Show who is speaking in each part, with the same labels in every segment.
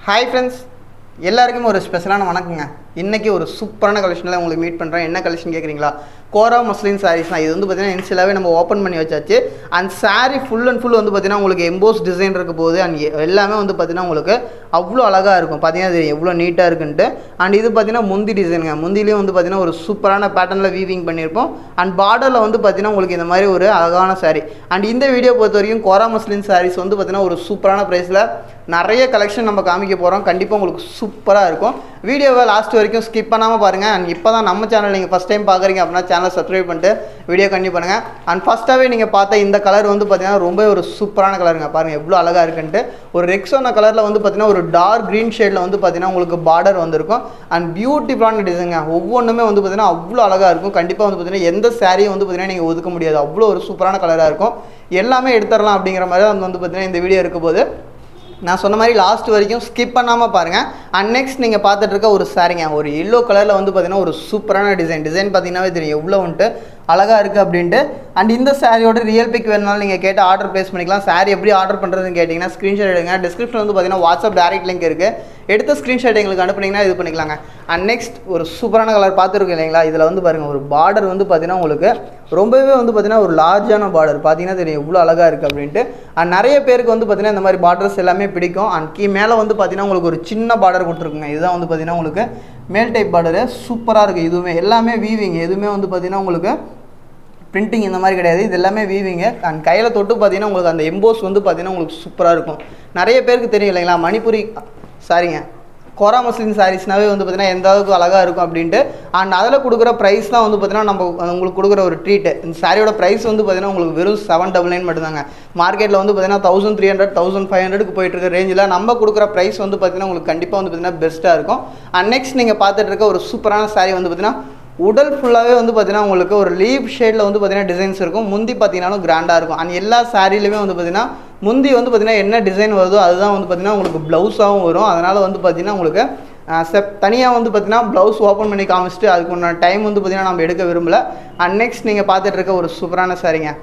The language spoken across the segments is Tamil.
Speaker 1: ஹாய் ஃப்ரெண்ட்ஸ் எல்லாருக்கும் ஒரு ஸ்பெஷலான வணக்கங்க இன்றைக்கி ஒரு சூப்பரான கலெக்ஷனில் உங்களுக்கு மீட் பண்ணுறேன் என்ன கலெக்ஷன் கேட்குறீங்களா கோரா மஸ்லின் சாரீஸ் தான் இது வந்து பார்த்தீங்கன்னா இன்ஸ்டாவே நம்ம ஓப்பன் பண்ணி வச்சாச்சு and saree full and full வந்து பார்த்தீங்கன்னா உங்களுக்கு எம்போஸ் டிசைன் இருக்க போகுது அண்ட் எல்லாமே வந்து பார்த்தீங்கன்னா உங்களுக்கு அவ்வளோ அழகாக இருக்கும் பார்த்தீங்கன்னா இது எவ்வளோ நீட்டாக இருக்குன்ட்டு அண்ட் இது பார்த்தீங்கன்னா முந்தி டிசைனுங்க முந்திலையும் வந்து பார்த்தீங்கன்னா ஒரு சூப்பரான பேட்டர்னில் வீவிங் பண்ணியிருப்போம் அண்ட் பார்டரில் வந்து பார்த்தீங்கன்னா உங்களுக்கு இந்த மாதிரி ஒரு அழகான saree அண்ட் இந்த வீடியோ பொறுத்த வரைக்கும் கோரா மஸ்லின் sarees வந்து பார்த்தீங்கன்னா ஒரு சூப்பரான ப்ரைஸில் நிறைய கலெக்ஷன் நம்ம காமிக்க போகிறோம் கண்டிப்பாக உங்களுக்கு சூப்பராக இருக்கும் வீடியோவை லாஸ்ட் வரைக்கும் ஸ்கிப் பண்ணாமல் பாருங்கள் அண்ட் இப்போ தான் நம்ம சேனல் நீங்கள் ஃபஸ்ட் டைம் பார்க்குறீங்க அப்படின்னா சேனலை சப்ஸ்கிரைப் பண்ணிட்டு வீடியோ கண்டிப்பாக பண்ணுங்கள் அண்ட் ஃபஸ்ட்டாகவே நீங்கள் பார்த்த இந்த கலர் வந்து பார்த்தீங்கன்னா ரொம்ப ஒரு சூப்பரான கலருங்க பாருங்கள் எவ்வளோ அழகாக இருக்குன்ட்டு ஒரு ரெக்ஸோன கலரில் வந்து பார்த்தீங்கன்னா ஒரு டார்க் க்ரீன் ஷேடில் வந்து பார்த்தீங்கன்னா உங்களுக்கு பார்டர் வந்திருக்கும் அண்ட் பியூட்டிஃபுல்லான டிசைனுங்க ஒவ்வொன்றுமே வந்து பார்த்தீங்கன்னா அவ்வளோ அழகாக இருக்கும் கண்டிப்பாக வந்து பார்த்தீங்கன்னா எந்த சாரியும் வந்து பார்த்தீங்கன்னா நீங்கள் ஒதுக்க முடியாது அவ்வளோ ஒரு சூப்பரான கலராக இருக்கும் எல்லாமே எடுத்துடலாம் அப்படிங்கிற மாதிரி தான் வந்து பார்த்தீங்கன்னா இந்த வீடியோ இருக்க போது நான் சொன்ன மாதிரி லாஸ்ட் வரைக்கும் ஸ்கிப் பண்ணாமல் பாருங்கள் அண்ட் நெக்ஸ்ட் நீங்கள் பார்த்துட்டு இருக்க ஒரு சாரிங்க ஒரு எல்லோ கலரில் வந்து பார்த்தீங்கன்னா ஒரு சூப்பரான டிசைன் டிசைன் பார்த்தீங்கன்னாவே தெரியும் எவ்வளோ வந்துட்டு அழகாக இருக்குது அப்படின்ட்டு அண்ட் இந்த சாரியோட ரியல் பிக் வேணுனாலும் நீங்கள் கேட்டு ஆர்டர் ப்ளேஸ் பண்ணிக்கலாம் சாரி எப்படி ஆர்டர் பண்ணுறதுன்னு கேட்டிங்கன்னா ஸ்க்ரீன்ஷாட் எடுங்க டிஸ்கிரிப்ஷன் வந்து பார்த்தீங்கன்னா வாட்ஸ்அப் டேரக்ட் லிங்க் இருக்குது எடுத்த ஸ்க்ரீன்ஷாட் எங்களுக்கு அனுப்புனீங்கன்னா இது பண்ணிக்கலாங்க அண்ட் நெக்ஸ்ட் ஒரு சூப்பரான கலர் பார்த்துருக்கோம் இல்லைங்களா இதில் வந்து பாருங்கள் ஒரு பார்டர் வந்து பார்த்தீங்கன்னா உங்களுக்கு ரொம்பவே வந்து பார்த்தீங்கன்னா ஒரு லார்ஜான பார்டர் பார்த்தீங்கன்னா தெரியும் எவ்வளோ அழகாக இருக்குது அப்படின்ட்டு அண்ட் நிறைய பேருக்கு வந்து பார்த்தீங்கன்னா இந்த மாதிரி பார்டர்ஸ் எல்லாமே பிடிக்கும் அண்ட் கீ மேலே வந்து பார்த்தீங்கன்னா உங்களுக்கு ஒரு சின்ன பார்டர் கொடுத்துருக்குங்க இதுதான் வந்து பார்த்தீங்கன்னா உங்களுக்கு மேல் டைப் பார்டரு சூப்பராக இருக்குது இதுவுமே எல்லாமே வீவிங் எதுவுமே வந்து பார்த்தீங்கன்னா உங்களுக்கு பிரிண்டிங் இந்த மாதிரி கிடையாது இது எல்லாமே வீவிங்க அண்ட் கையில் தொட்டு பார்த்தீங்கன்னா உங்களுக்கு அந்த எம்போஸ் வந்து பார்த்தீங்கன்னா உங்களுக்கு சூப்பராக இருக்கும் நிறைய பேருக்கு தெரியும் இல்லைங்களா மணிப்புரி சாரிங்க கோரா மஸ்லின் சாரீஸ்னாவே வந்து பார்த்தீங்கன்னா எந்த அளவுக்கு அழகாக இருக்கும் அப்படின்ட்டு அண்ட் அதில் கொடுக்குற ப்ரைஸ் தான் வந்து பார்த்தீங்கன்னா நம்ம உங்களுக்கு கொடுக்குற ஒரு ட்ரீட்டு இந்த சாரியோட ப்ரைஸ் வந்து பார்த்தீங்கன்னா உங்களுக்கு வெறும் செவன் டபுள் நைன் மட்டும்தாங்க மார்க்கெட்டில் வந்து பார்த்தீங்கன்னா thousand three hundred thousand five ஹண்ட்ரட்க்கு போயிட்டு இருக்க ரேஞ்சில் நம்ம கொடுக்குற ப்ரைஸ் வந்து பார்த்தீங்கன்னா உங்களுக்கு கண்டிப்பாக வந்து பார்த்தீங்கன்னா பெஸ்ட்டாக இருக்கும் அண்ட் நெக்ஸ்ட் நீங்கள் பார்த்துட்டு இருக்க ஒரு சூப்பரான சாரி வந்து பார்த்தீங்கன்னா உடல் ஃபுல்லாகவே வந்து பார்த்தீங்கன்னா உங்களுக்கு ஒரு லீவ் ஷேடில் வந்து பார்த்தீங்கன்னா டிசைன்ஸ் இருக்கும் முந்தி பார்த்தீங்கன்னாலும் கிராண்டாக இருக்கும் அண்ட் எல்லா சாரிலையுமே வந்து பார்த்தீங்கன்னா முந்தி வந்து பார்த்தீங்கன்னா என்ன டிசைன் வருதோ அதுதான் வந்து பார்த்தீங்கன்னா உங்களுக்கு ப்ளவுஸாகவும் வரும் அதனால் வந்து பார்த்தீங்கன்னா உங்களுக்கு செப் தனியாக வந்து பார்த்தீங்கன்னா ப்ளவுஸ் ஓப்பன் பண்ணி காமிச்சிட்டு அதுக்கு உண்டான டைம் வந்து பார்த்தீங்கன்னா நம்ம எடுக்க விரும்பல அண்ட் நெக்ஸ்ட் நீங்கள் பார்த்துட்டு இருக்க ஒரு சூப்பரான சாரிங்க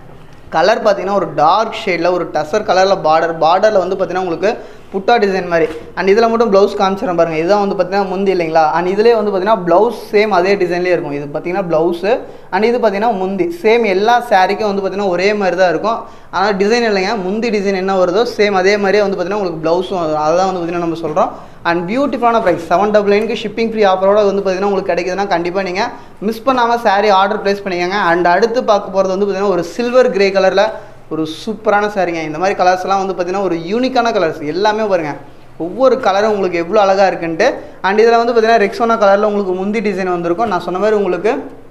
Speaker 1: கலர் பார்த்தீங்கன்னா ஒரு டார்க் ஷேடில் ஒரு டசர் கலரில் பார்டர் பார்டரில் வந்து பார்த்தீங்கன்னா உங்களுக்கு புட்டா டிசைன் மாதிரி அண்ட் இதில் மட்டும் ப்ளவுஸ் காமிச்சிடறேன் பாருங்கள் இதுதான் வந்து பார்த்தீங்கன்னா முந்தி இல்லைங்களா அண்ட் இதிலே வந்து பார்த்தீங்கன்னா ப்ளவுஸ் சேம் அதே டிசைன்லேயே இருக்கும் இது பார்த்தீங்கன்னா ப்ளவுஸு அண்ட் இது பார்த்தீங்கன்னா முந்தி சேம் எல்லா சாரிக்கும் வந்து பார்த்தீங்கன்னா ஒரே மாதிரி தான் இருக்கும் ஆனால் டிசைன் இல்லைங்க முந்தி டிசைன் என்ன வருதோ சேம் அதே மாதிரியே வந்து பார்த்தீங்கன்னா உங்களுக்கு ப்ளவுஸும் வரும் அதுதான் வந்து பார்த்தீங்கன்னா நம்ம சொல்கிறோம் அண்ட் பியூட்டிஃபுல்லான ப்ரைஸ் செவன் டபுள் நைனுக்கு ஷிப்பிங் ஃப்ரீ ஆஃபரோட வந்து பார்த்தீங்கன்னா உங்களுக்கு கிடைக்குதுன்னா கண்டிப்பாக நீங்கள் மிஸ் பண்ணாமல் சாரீ ஆர்டர் ப்ளேஸ் பண்ணிக்கோங்க அண்ட் அடுத்து பார்க்க போகிறது வந்து பார்த்தீங்கன்னா ஒரு சில்வர் கிரே கலரில் ஒரு சூப்பரான சாரிங்க இந்த மாதிரி கலர்ஸ் எல்லாம் வந்து பார்த்தீங்கன்னா ஒரு யூனிக்கான கலர்ஸ் எல்லாமே பாருங்க ஒவ்வொரு கலரும் உங்களுக்கு எவ்வளோ அழகாக இருக்குன்ட்டு அண்ட் இதில் வந்து பார்த்தீங்கன்னா ரெக்ஸோனா கலரில் உங்களுக்கு முந்தி டிசைன் வந்திருக்கும் நான் சொன்ன மாதிரி உங்களுக்கு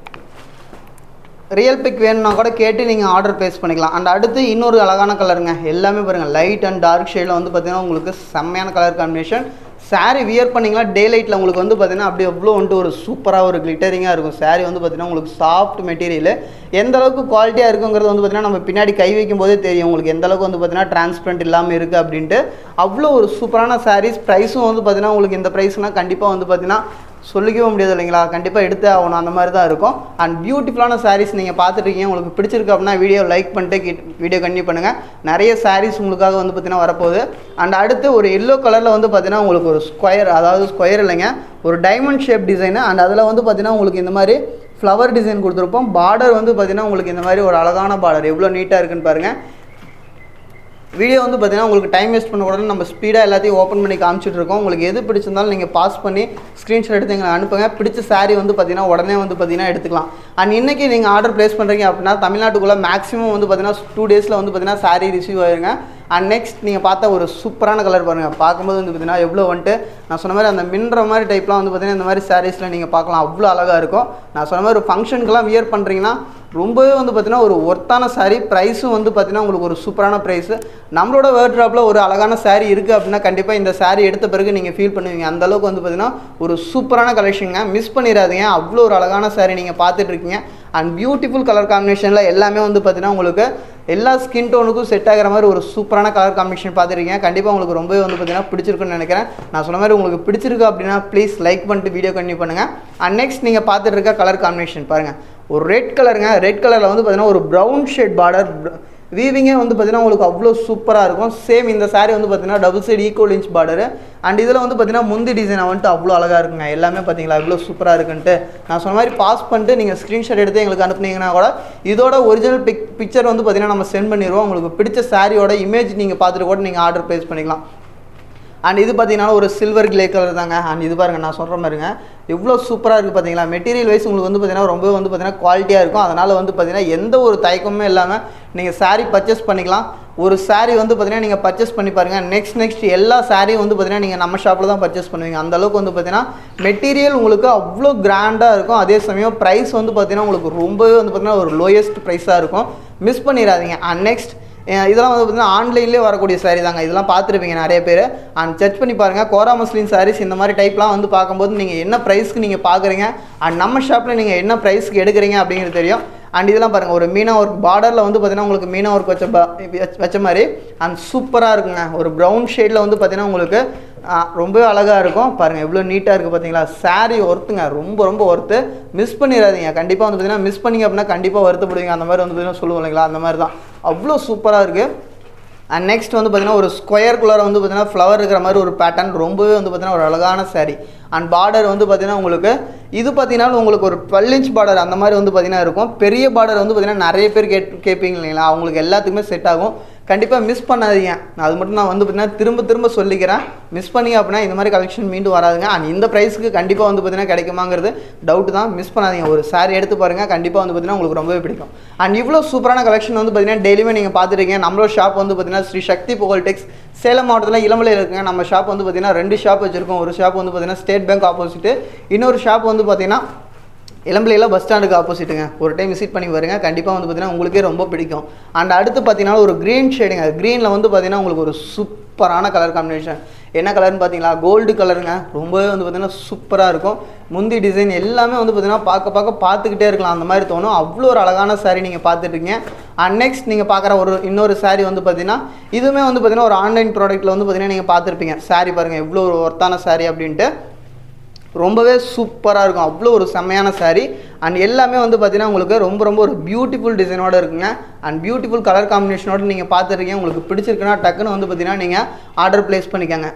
Speaker 1: ரியல் பிக் வேணும்னா கூட கேட்டு நீங்கள் ஆர்டர் ப்ளேஸ் பண்ணிக்கலாம் அண்ட் அடுத்து இன்னொரு அழகான கலருங்க எல்லாமே பாருங்கள் லைட் அண்ட் டார்க் ஷேடில் வந்து பார்த்தீங்கன்னா உங்களுக்கு செம்மையான கலர் காம்பினேஷன் சாரீ வியர் பண்ணிங்கன்னா டே லைட்டில் உங்களுக்கு வந்து பார்த்தீங்கன்னா அப்படியே எவ்வளோ வந்துட்டு ஒரு சூப்பராக ஒரு கிளிட்டரிங்காக இருக்கும் சாரீ வந்து பார்த்தீங்கன்னா உங்களுக்கு சாஃப்ட் மெட்டீரியல் எந்த அளவுக்கு குவாலிட்டியாக இருக்குங்கிறது வந்து பார்த்தீங்கன்னா நம்ம பின்னாடி கை வைக்கும் போதே தெரியும் உங்களுக்கு எந்த அளவுக்கு வந்து பார்த்தீங்கன்னா டிரான்ஸ்பரண்ட் இல்லாமல் இருக்குது அப்படின்ட்டு அவ்வளோ ஒரு சூப்பரான சாரீஸ் ப்ரைஸும் வந்து பார்த்தீங்கன்னா உங்களுக்கு இந்த ப்ரைஸ்னால் கண்டிப்பாக வந்து பார்த்தீங்கன்னா சொல்லிக்கவே முடியாது இல்லைங்களா கண்டிப்பாக எடுத்தே ஆகணும் அந்த மாதிரி தான் இருக்கும் அண்ட் பியூட்டிஃபுல்லான சாரீஸ் நீங்கள் பார்த்துட்ருக்கீங்க உங்களுக்கு பிடிச்சிருக்கு அப்படின்னா வீடியோ லைக் பண்ணிட்டு கி வீடியோ கண்டினியூ பண்ணுங்கள் நிறைய சாரீஸ் உங்களுக்காக வந்து பார்த்தீங்கன்னா வரப்போகுது அண்ட் அடுத்து ஒரு எல்லோ கலரில் வந்து பார்த்தீங்கன்னா உங்களுக்கு ஒரு ஸ்கொயர் அதாவது ஸ்கொயர் இல்லைங்க ஒரு டைமண்ட் ஷேப் டிசைனு அண்ட் அதில் வந்து பார்த்தீங்கன்னா உங்களுக்கு இந்த மாதிரி ஃப்ளவர் டிசைன் கொடுத்துருப்போம் பார்டர் வந்து பார்த்தீங்கன்னா உங்களுக்கு இந்த மாதிரி ஒரு அழகான பார்டர் எவ்வளோ நீட்டாக இருக்குன்னு பாருங்கள் வீடியோ வந்து பார்த்தீங்கன்னா உங்களுக்கு டைம் வேஸ்ட் பண்ணக்கூடாது நம்ம ஸ்பீடாக எல்லாத்தையும் ஓப்பன் பண்ணி காமிச்சிட்டு இருக்கோம் உங்களுக்கு எது பிடிச்சிருந்தாலும் நீங்கள் பாஸ் பண்ணி ஸ்க்ரீன்ஷாட் எடுத்து எங்களை அனுப்புங்க பிடிச்ச சாரீ வந்து பார்த்தீங்கன்னா உடனே வந்து பார்த்தீங்கன்னா எடுத்துக்கலாம் அண்ட் இன்றைக்கி நீங்கள் ஆர்டர் ப்ளேஸ் பண்ணுறீங்க அப்படின்னா தமிழ்நாட்டுக்குள்ளே மேக்ஸிமம் வந்து பார்த்தீங்கன்னா டூ டேஸில் வந்து பார்த்தீங்கன்னா சாரீ ரிசீவ் ஆயிருங்க அண்ட் நெக்ஸ்ட் நீங்கள் பார்த்த ஒரு சூப்பரான கலர் பாருங்கள் பார்க்கும்போது வந்து பார்த்தீங்கன்னா எவ்வளோ வந்துட்டு நான் சொன்ன மாதிரி அந்த மின்ற மாதிரி டைப்லாம் வந்து பார்த்தீங்கன்னா இந்த மாதிரி சாரீஸில் நீங்கள் பார்க்கலாம் அவ்வளோ அழகாக இருக்கும் நான் சொன்ன மாதிரி ஒரு ஃபங்க்ஷனுக்குலாம் வியர் பண்ணுறீங்கன்னா ரொம்பவே வந்து பார்த்தீங்கன்னா ஒரு ஒர்த்தான சாரீ ப்ரைஸும் வந்து பார்த்தீங்கன்னா உங்களுக்கு ஒரு சூப்பரான ப்ரைஸு நம்மளோட வேர்ட்ராப்பில் ஒரு அழகான சாரீ இருக்குது அப்படின்னா கண்டிப்பாக இந்த சாரீ எடுத்த பிறகு நீங்கள் ஃபீல் பண்ணுவீங்க அந்த அளவுக்கு வந்து பார்த்தீங்கன்னா ஒரு சூப்பரான கலெக்ஷனுங்க மிஸ் பண்ணிடாதீங்க அவ்வளோ ஒரு அழகான சாரீ நீங்கள் பார்த்துட்டு இருக்கீங்க அண்ட் பியூட்டிஃபுல் கலர் காம்பினேஷனில் எல்லாமே வந்து பார்த்தீங்கன்னா உங்களுக்கு எல்லா ஸ்கின் டோனுக்கும் செட் ஆகிற மாதிரி ஒரு சூப்பரான கலர் காம்பினேஷன் பார்த்துருக்கீங்க கண்டிப்பாக உங்களுக்கு ரொம்பவே வந்து பார்த்தீங்கன்னா பிடிச்சிருக்குன்னு நினைக்கிறேன் நான் சொன்ன மாதிரி உங்களுக்கு பிடிச்சிருக்கு அப்படின்னா ப்ளீஸ் லைக் பண்ணிட்டு வீடியோ கண்டினியூ பண்ணுங்கள் அண்ட் நெக்ஸ்ட் நீங்கள் பார்த்துட்டு இருக்க கலர் காம்பினேஷன் பாருங்கள் ஒரு ரெட் கலருங்க ரெட் கலரில் வந்து பார்த்தீங்கன்னா ஒரு ப்ரௌன் ஷேட் பார்டர் வீவிங்கே வந்து பார்த்தீங்கன்னா உங்களுக்கு அவ்வளோ சூப்பராக இருக்கும் சேம் இந்த saree வந்து பார்த்தீங்கன்னா double side equal inch border and இதில் வந்து பார்த்தீங்கன்னா முந்தி டிசைன் வந்துட்டு அவ்வளோ அழகாக இருக்குங்க எல்லாமே பார்த்தீங்களா இவ்வளோ சூப்பராக இருக்குன்ட்டு நான் சொன்ன மாதிரி பாஸ் பண்ணிட்டு நீங்கள் ஸ்க்ரீன்ஷாட் எடுத்து எங்களுக்கு அனுப்புனீங்கன்னா கூட இதோட ஒரிஜினல் பிக் பிக்சர் வந்து பார்த்தீங்கன்னா நம்ம சென்ட் பண்ணிடுவோம் உங்களுக்கு பிடிச்ச சாரியோட இமேஜ் நீங்கள் பார்த்துட்டு கூட நீங்கள் ஆர்டர் ப்ளேஸ் பண்ணிக்கலாம் அண்ட் இது பார்த்தீங்கன்னா ஒரு சில்வர் கிளே கலர் தாங்க அண்ட் இது பாருங்க நான் சொல்கிற மாதிரிங்க எவ்வளோ சூப்பராக இருக்குது பார்த்தீங்களா மெட்டீரியல் வைஸ் உங்களுக்கு வந்து பார்த்தீங்கன்னா ரொம்ப வந்து பார்த்தீங்கன்னா குவாலிட்டியாக இருக்கும் அதனால் வந்து பார்த்தீங்கன்னா எந்த ஒரு தயக்கமுமே இல்லாமல் நீங்கள் saree பர்ச்சேஸ் பண்ணிக்கலாம் ஒரு saree வந்து பார்த்தீங்கன்னா நீங்கள் பர்ச்சேஸ் பண்ணி பாருங்கள் நெக்ஸ்ட் நெக்ஸ்ட் எல்லா சாரியும் வந்து பார்த்தீங்கன்னா நீங்கள் நம்ம ஷாப்பில் தான் பர்ச்சேஸ் பண்ணுவீங்க அந்த அளவுக்கு வந்து பார்த்தீங்கன்னா மெட்டீரியல் உங்களுக்கு அவ்வளோ கிராண்டாக இருக்கும் அதே சமயம் ப்ரைஸ் வந்து பார்த்தீங்கன்னா உங்களுக்கு ரொம்பவே வந்து பார்த்தீங்கன்னா ஒரு லோயஸ்ட் ப்ரைஸாக இருக்கும் மிஸ் பண்ணிடாதீங்க அண்ட் நெக்ஸ்ட் அஹ் இதெல்லாம் வந்து பார்த்தீங்கன்னா ஆன்லைன்லேயே வரக்கூடிய saree தாங்க இதெல்லாம் பார்த்துருப்பீங்க நிறைய பேர் அண்ட் செக் பண்ணி பாருங்கள் கோரா மஸ்லின் sarees இந்த மாதிரி டைப்லாம் வந்து பார்க்கும்போது நீங்கள் என்ன ப்ரைஸ்க்கு நீங்கள் பார்க்குறீங்க அண்ட் நம்ம ஷாப்பில் நீங்கள் என்ன ப்ரைஸ்க்கு எடுக்கிறீங்க அப்படிங்கிறது தெரியும் அண்ட் இதெல்லாம் பாருங்கள் ஒரு மீனா ஒர்க் பார்டரில் வந்து பார்த்தீங்கன்னா உங்களுக்கு மீனா ஒர்க் வச்ச ப- வச்ச- வச்ச மாதிரி அண்ட் சூப்பராக இருக்குங்க ஒரு ப்ரௌன் ஷேடில் வந்து பார்த்தீங்கன்னா உங்களுக்கு ஆ, ரொம்பவே அழகாக இருக்கும் பாருங்கள் எவ்வளோ நீட்டாக இருக்குது பார்த்தீங்களா saree ஒர்த்துங்க ரொம்ப ரொம்ப ஒர்த்து மிஸ் பண்ணிடாதீங்க கண்டிப்பாக வந்து பார்த்தீங்கன்னா மிஸ் பண்ணீங்க அப்படின்னா கண்டிப்பாக வருத்தப்படுவீங்க அந்த மாதிரி வந்து பார்த்தீங்கன்னா சொல்லுவோம் இல்லைங்களா அந்த மாதிரி தான் அவ்வளோ சூப்பராக இருக்குது அண்ட் நெக்ஸ்ட் வந்து பார்த்தீங்கன்னா ஒரு ஸ்கொயர்குள்ளார வந்து பார்த்தீங்கன்னா ஃப்ளவர் இருக்கிற மாதிரி ஒரு பேட்டர்ன் ரொம்பவே வந்து பார்த்தீங்கன்னா ஒரு அழகான saree அண்ட் பார்டர் வந்து பார்த்தீங்கன்னா உங்களுக்கு இது பார்த்தீங்கன்னா உங்களுக்கு ஒரு டுவெல் இன்ச் பார்டர் அந்த மாதிரி வந்து பார்த்தீங்கன்னா இருக்கும் பெரிய பார்டர் வந்து பார்த்தீங்கன்னா நிறைய பேர் கேட் கேட்பீங்க இல்லைங்களா அவங்களுக்கு எல்லாத்துக்குமே செட் ஆகும் கண்டிப்பாக மிஸ் பண்ணாதீங்க அது மட்டும் நான் வந்து பார்த்தீங்கன்னா திரும்ப திரும்ப சொல்லிக்கிறேன் மிஸ் பண்ணீங்க அப்படின்னா இந்த மாதிரி கலெக்ஷன் மீண்டும் வராதுங்க அண்ட் இந்த ப்ரைஸ்க்கு கண்டிப்பாக வந்து பார்த்தீங்கன்னா கிடைக்குமாங்கிறது டவுட் தான் மிஸ் பண்ணாதீங்க ஒரு saree எடுத்து பாருங்கள் கண்டிப்பாக வந்து பார்த்தீங்கன்னா உங்களுக்கு ரொம்பவே பிடிக்கும் அண்ட் இவ்வளோ சூப்பரான கலெக்ஷன் வந்து பார்த்தீங்கன்னா டெய்லியுமே நீங்கள் பார்த்துருக்கீங்க நம்மளோட ஷாப் வந்து பார்த்தீங்கன்னா ஸ்ரீ சக்தி புகழ் டெக்ஸ் சேலம் மாவட்டத்தில் இளமலையில் இருக்குங்க நம்ம ஷாப் வந்து பார்த்தீங்கன்னா ரெண்டு ஷாப் வச்சுருக்கோம் ஒரு ஷாப் வந்து பார்த்தீங்கன்னா ஸ்டேட் பேங்க் ஆப்போசிட்டு இன்னொரு ஷாப் வந்து பார்த்தீங்கன்னா இளம்பிள்ளையில் பஸ் ஸ்டாண்டுக்கு ஆப்போசிட்டுங்க ஒரு டைம் விசிட் பண்ணி பாருங்க கண்டிப்பாக வந்து பார்த்தீங்கன்னா உங்களுக்கே ரொம்ப பிடிக்கும் அண்ட் அடுத்து பார்த்தீங்கன்னா ஒரு க்ரீன் ஷேடுங்க க்ரீனில் வந்து பார்த்தீங்கன்னா உங்களுக்கு ஒரு சூப்பரான கலர் காம்பினேஷன் என்ன கலர்னு பார்த்தீங்களா கோல்டு கலருங்க ரொம்பவே வந்து பார்த்தீங்கன்னா சூப்பராக இருக்கும் முந்தி டிசைன் எல்லாமே வந்து பார்த்தீங்கன்னா பார்க்க பார்க்க பார்த்துக்கிட்டே இருக்கலாம் அந்த மாதிரி தோணும் அவ்வளோ ஒரு அழகான saree நீங்கள் பார்த்துட்ருக்கீங்க அண்ட் நெக்ஸ்ட் நீங்கள் பார்க்குற ஒரு இன்னொரு saree வந்து பார்த்தீங்கன்னா இதுவுமே வந்து பார்த்தீங்கன்னா ஒரு ஆன்லைன் ப்ராடக்ட்டில் வந்து பார்த்தீங்கன்னா நீங்கள் பார்த்துருப்பீங்க saree பாருங்கள் எவ்வளோ ஒரு ஒர்த்தான saree அப்படின்ட்டு ரொம்பவே சூப்பராக இருக்கும் அவ்வளோ ஒரு செம்மையான saree அண்ட் எல்லாமே வந்து பார்த்தீங்கன்னா உங்களுக்கு ரொம்ப ரொம்ப ஒரு பியூட்டிஃபுல் டிசைனோட இருக்குங்க அண்ட் பியூட்டிஃபுல் கலர் காம்பினேஷனோட நீங்கள் பார்த்துருக்கீங்க உங்களுக்கு பிடிச்சிருக்குன்னா டக்குன்னு வந்து பார்த்தீங்கன்னா நீங்கள் ஆர்டர் ப்ளேஸ் பண்ணிக்கோங்க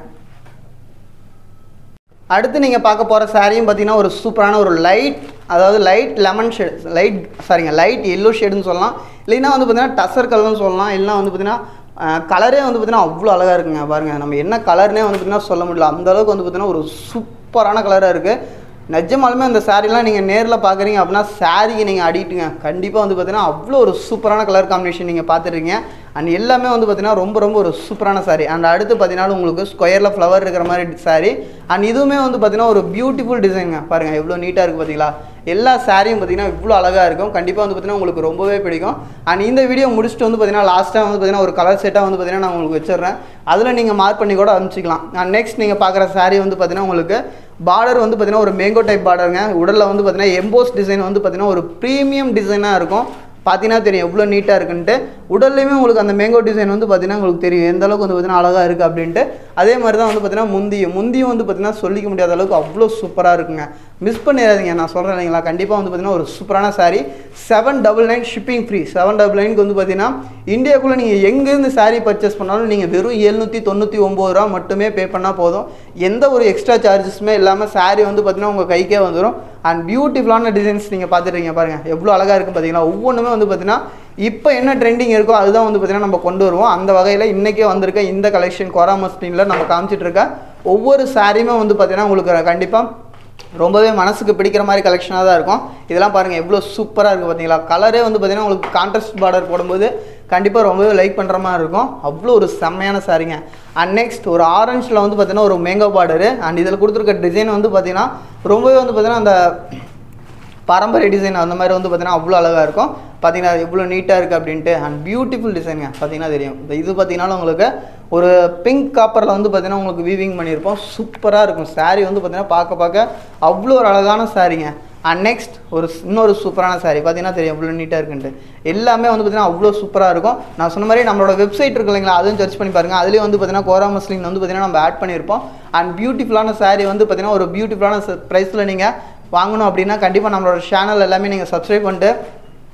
Speaker 1: அடுத்து நீங்கள் பார்க்க போகிற சாரியும் பார்த்தீங்கன்னா ஒரு சூப்பரான ஒரு லைட் அதாவது லைட் லெமன் ஷேட் லைட் சாரிங்க லைட் எல்லோ ஷேடுன்னு சொல்லலாம் இல்லைன்னா வந்து பார்த்தீங்கன்னா டசர் கலர்னு சொல்லலாம் இல்லைன்னா வந்து பார்த்தீங்கன்னா கலரே வந்து பார்த்தீங்கன்னா அவ்வளோ அழகாக இருக்குங்க பாருங்கள் நம்ம என்ன கலர்னே வந்து பார்த்தீங்கன்னா சொல்ல முடியல அந்த அளவுக்கு வந்து பார்த்தீங்கன்னா ஒரு சூப்பரான கலராக இருக்குது நிஜமாலுமே அந்த சாரீலாம் நீங்கள் நேரில் பார்க்குறீங்க அப்படின்னா சாரிக்கு நீங்கள் அடிட்டுங்க கண்டிப்பாக வந்து பார்த்தீங்கன்னா அவ்வளோ ஒரு சூப்பரான கலர் காம்பினேஷன் நீங்கள் பார்த்துருக்கீங்க அண்ட் எல்லாமே வந்து பார்த்தீங்கன்னா ரொம்ப ரொம்ப ஒரு சூப்பரான saree அண்ட் அடுத்து பார்த்தீங்கன்னா உங்களுக்கு ஸ்கொயரில் ஃப்ளவர் இருக்கிற மாதிரி saree அண்ட் இதுவுமே வந்து பார்த்தீங்கன்னா ஒரு பியூட்டிஃபுல் டிசைனுங்க பாருங்கள் எவ்வளோ நீட்டாக இருக்குது பார்த்தீங்களா எல்லா சாரியும் பார்த்தீங்கன்னா இவ்வளோ அழகாக இருக்கும் கண்டிப்பாக வந்து பார்த்தீங்கன்னா உங்களுக்கு ரொம்பவே பிடிக்கும் அண்ட் இந்த வீடியோ முடிச்சுட்டு வந்து பார்த்தீங்கன்னா லாஸ்ட்டாக வந்து பார்த்தீங்கன்னா ஒரு கலர் செட்டாக வந்து பார்த்தீங்கன்னா நான் உங்களுக்கு வச்சிடுறேன் அதில் நீங்கள் மார்க் பண்ணி கூட அனுப்பிச்சிக்கலாம் அண்ட் நெக்ஸ்ட் நீங்கள் பார்க்குற saree வந்து பார்த்தீங்கன்னா உங்களுக்கு பார்டர் வந்து பார்த்தீங்கன்னா ஒரு மேங்கோ டைப் பார்டருங்க உடலில் வந்து பார்த்தீங்கன்னா எம்போஸ் டிசைன் வந்து பார்த்தீங்கன்னா ஒரு ப்ரீமியம் டிசைனாக இருக்கும் பார்த்தீங்கன்னா தெரியும் எவ்வளோ நீட்டாக இருக்குன்ட்டு உடல்லையுமே உங்களுக்கு அந்த மேங்கோ டிசைன் வந்து பார்த்தீங்கன்னா உங்களுக்கு தெரியும் எந்த அளவுக்கு வந்து பார்த்தீங்கன்னா அழகாக இருக்குது அப்படின்ட்டு அதே மாதிரி தான் வந்து பார்த்தீங்கன்னா முந்தியும் முந்தியும் வந்து பார்த்தீங்கன்னா சொல்லிக்க முடியாத அளவுக்கு அவ்வளோ சூப்பராக இருக்குங்க மிஸ் பண்ணிடாதீங்க நான் சொல்கிறேன் இல்லைங்களா கண்டிப்பாக வந்து பார்த்தீங்கன்னா ஒரு சூப்பரான saree seven double nine shipping free seven double நைனுக்கு வந்து பார்த்தீங்கன்னா இந்தியாக்குள்ளே நீங்கள் எங்கேருந்து saree பர்ச்சேஸ் பண்ணாலும் நீங்கள் வெறும் எழுநூற்றி தொண்ணூற்றி ஒம்பது ரூபா மட்டுமே பே பண்ணால் போதும் எந்த ஒரு எக்ஸ்ட்ரா சார்ஜஸுமே இல்லாமல் saree வந்து பார்த்தீங்கன்னா உங்கள் கைக்கே வந்துடும் அண்ட் பியூட்டிஃபுல்லான டிசைன்ஸ் நீங்கள் பார்த்துருக்கீங்க பாருங்கள் எவ்வளோ அழகாக இருக்குது பார்த்தீங்களா ஒவ்வொன்றுமே வந்து பார்த்தீங்கன்னா இப்போ என்ன ட்ரெண்டிங் இருக்கோ அதுதான் வந்து பார்த்தீங்கன்னா நம்ம கொண்டு வருவோம் அந்த வகையில் இன்றைக்கே வந்திருக்க இந்த கலெக்ஷன் கொரா மஸ்டினில் நம்ம காமிச்சிட்டு இருக்க ஒவ்வொரு சாரியுமே வந்து பார்த்தீங்கன்னா உங்களுக்கு கண்டிப்பாக ரொம்பவே மனசுக்கு பிடிக்கிற மாதிரி கலெக்ஷனாக தான் இருக்கும் இதெல்லாம் பாருங்கள் எவ்வளோ சூப்பராக இருக்குது பார்த்தீங்களா கலரே வந்து பார்த்தீங்கன்னா உங்களுக்கு கான்ட்ராஸ்ட் பார்டர் போடும்போது கண்டிப்பாக ரொம்பவே லைக் பண்ணுற மாதிரி இருக்கும் அவ்வளோ ஒரு செம்மையான சாரிங்க அண்ட் நெக்ஸ்ட் ஒரு ஆரஞ்சில் வந்து பார்த்தீங்கன்னா ஒரு மேங்கோ பார்டரு அண்ட் இதில் கொடுத்துருக்க டிசைன் வந்து பார்த்தீங்கன்னா ரொம்பவே வந்து பார்த்தீங்கன்னா அந்த பாரம்பரிய டிசைன் அந்த மாதிரி வந்து பார்த்தீங்கன்னா அவ்வளோ அழகாக இருக்கும் பார்த்தீங்கன்னா எவ்வளோ நீட்டாக இருக்குது அப்படின்ட்டு அண்ட் பியூட்டிஃபுல் டிசைனுங்க பார்த்தீங்கன்னா தெரியும் இந்த இது பார்த்தீங்கன்னா உங்களுக்கு ஒரு பிங்க் காப்பரில் வந்து பார்த்தீங்கன்னா உங்களுக்கு வீவிங் பண்ணியிருப்போம் சூப்பராக இருக்கும் saree வந்து பார்த்தீங்கன்னா பார்க்க பார்க்க அவ்வளோ ஒரு அழகான சாரீங்க அண்ட் நெக்ஸ்ட் ஒரு ஸ்- இன்னொரு சூப்பரான saree பார்த்தீங்கன்னா தெரியும் எவ்வளோ நீட்டாக இருக்குன்ட்டு எல்லாமே வந்து பார்த்தீங்கன்னா அவ்வளோ சூப்பராக இருக்கும் நான் சொன்ன மாதிரி நம்மளோட வெப்சைட் இருக்கு இல்லைங்களா அதுவும் சர்ச் பண்ணி பாருங்கள் அதுலேயும் வந்து பார்த்தீங்கன்னா கோரா மஸ்லின் வந்து பார்த்தீங்கன்னா நம்ம ஆட் பண்ணியிருப்போம் அண்ட் பியூட்டிஃபுல்லான saree வந்து பார்த்தீங்கன்னா ஒரு பியூட்டிஃபுல்லான ப்ரைஸில் நீங்கள் வாங்கணும் அப்படின்னா கண்டிப்பாக நம்மளோட சேனல் எல்லாமே நீங்கள் சப்ஸ்கிரைப் பண்ணிட்டு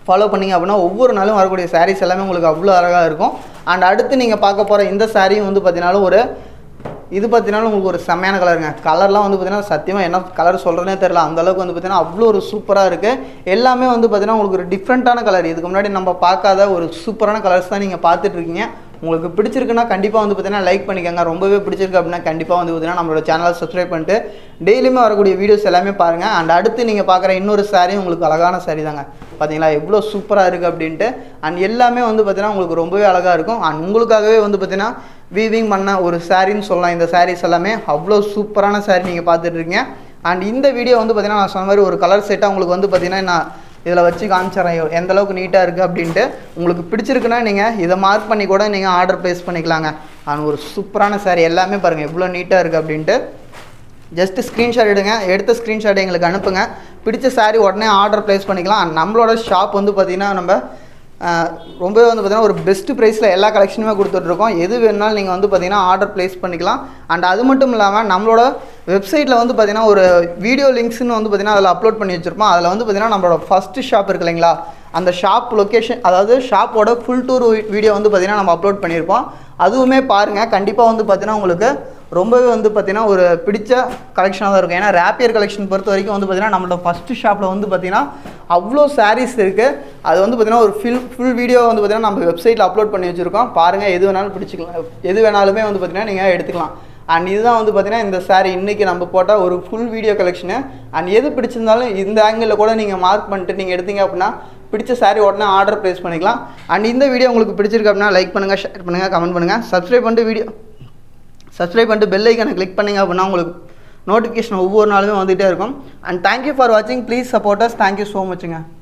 Speaker 1: ஃபாலோ பண்ணீங்க அப்படின்னா ஒவ்வொரு நாளும் வரக்கூடிய sarees எல்லாமே உங்களுக்கு அவ்வளோ அழகாக இருக்கும் அண்ட் அடுத்து நீங்கள் பார்க்க போகிற இந்த சாரியும் வந்து பார்த்தீங்கன்னாலும் ஒரு இது பார்த்தீங்கன்னா உங்களுக்கு ஒரு செம்மையான கலருங்க கலர்லாம் வந்து பார்த்தீங்கன்னா சத்தியமாக என்ன கலர் சொல்கிறதே தெரியல அந்த அளவுக்கு வந்து பார்த்தீங்கன்னா அவ்வளோ ஒரு சூப்பராக இருக்குது எல்லாமே வந்து பார்த்தீங்கன்னா உங்களுக்கு ஒரு டிஃப்ரெண்ட்டான கலர் இதுக்கு முன்னாடி நம்ம பார்க்காத ஒரு சூப்பரான கலர்ஸ் தான் நீங்கள் பார்த்துட்டு இருக்கீங்க உங்களுக்கு பிடிச்சிருக்குன்னா கண்டிப்பாக வந்து பார்த்தீங்கன்னா லைக் பண்ணிக்கோங்க ரொம்பவே பிடிச்சிருக்கு அப்படின்னா கண்டிப்பாக வந்து பார்த்தீங்கன்னா நம்மளோட சேனலை சப்ஸ்கிரைப் பண்ணிட்டு டெய்லியுமே வரக்கூடிய வீடியோஸ் எல்லாமே பாருங்கள் அண்ட் அடுத்து நீங்கள் பார்க்குற இன்னொரு saree உங்களுக்கு அழகான saree தாங்க பார்த்தீங்களா எவ்வளோ சூப்பராக இருக்குது அப்படின்ட்டு அண்ட் எல்லாமே வந்து பார்த்தீங்கன்னா உங்களுக்கு ரொம்பவே அழகாக இருக்கும் அண்ட் உங்களுக்காகவே வந்து பார்த்தீங்கன்னா வீவிங் பண்ண ஒரு சாரின்னு சொல்லலாம் இந்த sarees எல்லாமே அவ்வளோ சூப்பரான saree நீங்கள் பார்த்துட்டு இருக்கீங்க அண்ட் இந்த வீடியோ வந்து பார்த்தீங்கன்னா நான் சொன்ன மாதிரி ஒரு கலர் செட்டாக உங்களுக்கு வந்து பார்த்தீங்கன்னா நான் இதில் வச்சு காமிச்சிடறேன் எந்த அளவுக்கு நீட்டாக இருக்குது அப்படின்ட்டு உங்களுக்கு பிடிச்சிருக்குன்னா நீங்கள் இதை மார்க் பண்ணி கூட நீங்கள் ஆர்டர் ப்ளேஸ் பண்ணிக்கலாங்க அண்ட் ஒரு சூப்பரான saree எல்லாமே பாருங்கள் எவ்வளோ நீட்டாக இருக்குது அப்படின்ட்டு ஜஸ்ட் ஸ்க்ரீன்ஷாட் எடுங்க எடுத்த ஸ்க்ரீன்ஷாட் எங்களுக்கு அனுப்புங்க பிடிச்ச saree உடனே ஆர்டர் ப்ளேஸ் பண்ணிக்கலாம் அண்ட் நம்மளோட ஷாப் வந்து பார்த்திங்கன்னா நம்ம ஆஹ், ரொம்பவே வந்து பார்த்திங்கன்னா ஒரு பெஸ்ட் ப்ரைஸில் எல்லா கலெக்ஷனுமே கொடுத்துட்ருக்கோம் எது வேணுனாலும் நீங்கள் வந்து பார்த்திங்கன்னா ஆர்டர் ப்ளேஸ் பண்ணிக்கலாம் அண்ட் அது மட்டும் இல்லாமல் நம்மளோட வெப்சைட்டில் வந்து பார்த்திங்கன்னா ஒரு வீடியோ லிங்க்ஸ்னு வந்து பார்த்திங்கன்னா அதில் அப்லோட் பண்ணி வச்சுருப்போம் அதில் வந்து பார்த்திங்கன்னா நம்மளோட ஃபஸ்ட்டு ஷாப் இருக்கு இல்லைங்களா அந்த ஷாப் லொக்கேஷன் அதாவது ஷாப்போட ஃபுல் டூர் வீடியோ வந்து பார்த்திங்கன்னா நம்ம அப்லோட் பண்ணியிருப்போம் அதுவுமே பாருங்கள் கண்டிப்பாக வந்து பார்த்திங்கன்னா உங்களுக்கு ரொம்பவே வந்து பார்த்திங்கன்னா ஒரு பிடிச்ச கலெக்ஷனாக தான் இருக்கும் ஏன்னா ரேப்பியர் கலெக்ஷன் பொறுத்த வரைக்கும் வந்து பார்த்திங்கன்னா நம்மளோட ஃபஸ்ட்டு ஷாப்பில் வந்து பார்த்திங்கன்னா அவ்வளோ sarees இருக்குது அது வந்து பார்த்திங்கன்னா ஒரு ஃபில் ஃபுல் வீடியோ வந்து பார்த்திங்கன்னா நம்ம வெப்சைட்டில் அப்லோட் பண்ணி வச்சுருக்கோம் பாருங்கள் எது வேணாலும் பிடிச்சிக்கலாம் எது வேணாலுமே வந்து பார்த்திங்கன்னா நீங்கள் எடுத்துக்கலாம் அண்ட் இதுதான் வந்து பார்த்திங்கன்னா இந்த saree இன்றைக்கி நம்ம போட்ட ஒரு ஃபுல் வீடியோ கலெக்ஷனு அண்ட் எது பிடிச்சிருந்தாலும் இந்த ஆங்கிளில் கூட நீங்கள் மார்க் பண்ணிட்டு நீங்கள் எடுத்தீங்க அப்படின்னா பிடிச்ச saree உடனே ஆர்டர் ப்ளேஸ் பண்ணிக்கலாம் அண்ட் இந்த வீடியோ உங்களுக்கு பிடிச்சிருக்கு அப்படின்னா லைக் பண்ணுங்கள் ஷேர் பண்ணுங்கள் கமெண்ட் பண்ணுங்கள் சப்ஸ்கிரைப் பண்ணிட்டு வீடியோ சப்ஸ்கிரைப் பண்ணிட்டு பெல் ஐக்கனை கிளிக் பண்ணிங்க அப்படின்னா உங்களுக்கு நோட்டிஃபிகேஷன் ஒவ்வொரு நாளுமே வந்துகிட்டே இருக்கும் அண்ட் தேங்க்யூ ஃபார் வாட்சிங் ப்ளீஸ் சப்போர்ட்டர்ஸ் தேங்க்யூ ஸோ மச்சுங்க